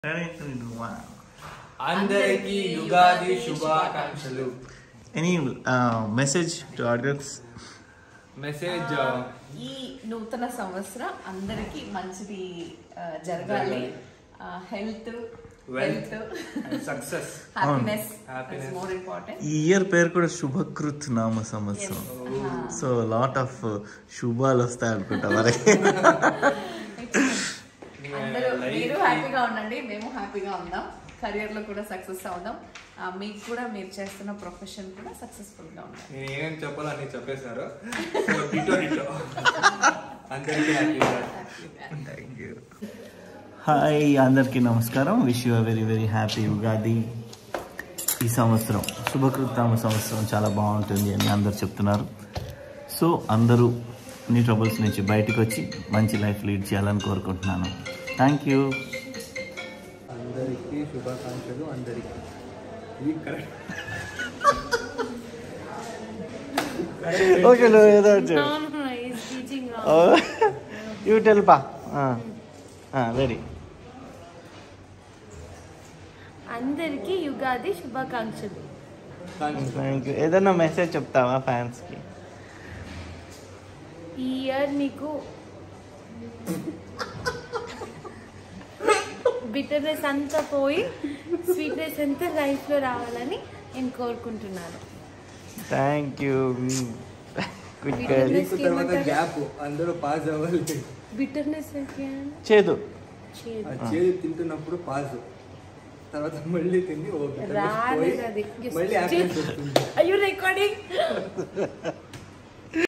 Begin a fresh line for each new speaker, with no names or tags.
అందరికీ యుగాది శుభాకాంక్షలు
any message to audience
message
ఈ నూతన సంవత్సరం అందరికి మంచిది ఆ, జరగాలి health
Wealth.
Wealth
success
happiness
Happiness.
More important
ఈ ఇయర్ పేరు కూడా శుభకృత్ నామ సంవత్సరం సో లాట్ ఆఫ్ శుభాలు వస్తాయి అనుకుంటా మరి
అందరూ మీరు హ్యాపీగా ఉండండి మేము హ్యాపీగా ఉందాం కెరియర్ లో కూడా సక్సెస్ అవుదాం ఆ, మీకు కూడా మీరు చేస్తున్న ప్రొఫెషన్ కూడా సక్సెస్ఫుల్ గా ఉండాలి
నేను ఏమేమి చెప్పాలో అన్ని చెప్పేశారు సో డిటో డిటో అందరికీ హ్యాపీ
థ్యాంక్ యూ హాయ్ అందరికీ నమస్కారం wish you very very happy Ugadi ఈ సంవత్సరం శుభకృతామ సంవత్సరం చాలా బాగుంటుంది అని అందరు చెప్తున్నారు సో అందరూ అన్ని ట్రబుల్స్ నుంచి బయటకు వచ్చి మంచి లైఫ్ లీడ్ చేయాలని కోరుకుంటున్నాను థ్యాంక్ యూ
అందరికీ శుభాకాంక్షలు అందరికీ ఇది కరెక్ట్
ఓకే ఏదో
No, no, he's teaching wrong.
You tell పా రెడీ
అందరికీ యుగాది శుభాకాంక్షలు
థ్యాంక్ యూ ఏదైనా మెసేజ్ చెప్తావా ఫ్యాన్స్కి
ఈ ఇయర్ నీకు బిటర్నెస్ అంతా పోయి స్వీట్నెస్ అంతా లైఫ్లో రావాలని నేను కోరుకుంటున్నాను
థ్యాంక్ యూ గుడ్
Bitterness
నీకు తర్వాత
ఏమంటారు?
గ్యాప్ అందరూ పాస్ అవ్వాలి
బిటర్నెస్
చేదు
ఆ చేదు తింటున్నప్పుడు పాస్ తర్వాత మళ్ళీ తిని ఓ bitterness పోయి
రాలేదు అది
మళ్ళీ హ్యాపీనెస్ వస్తుంది
అయ్యో రికార్డింగ్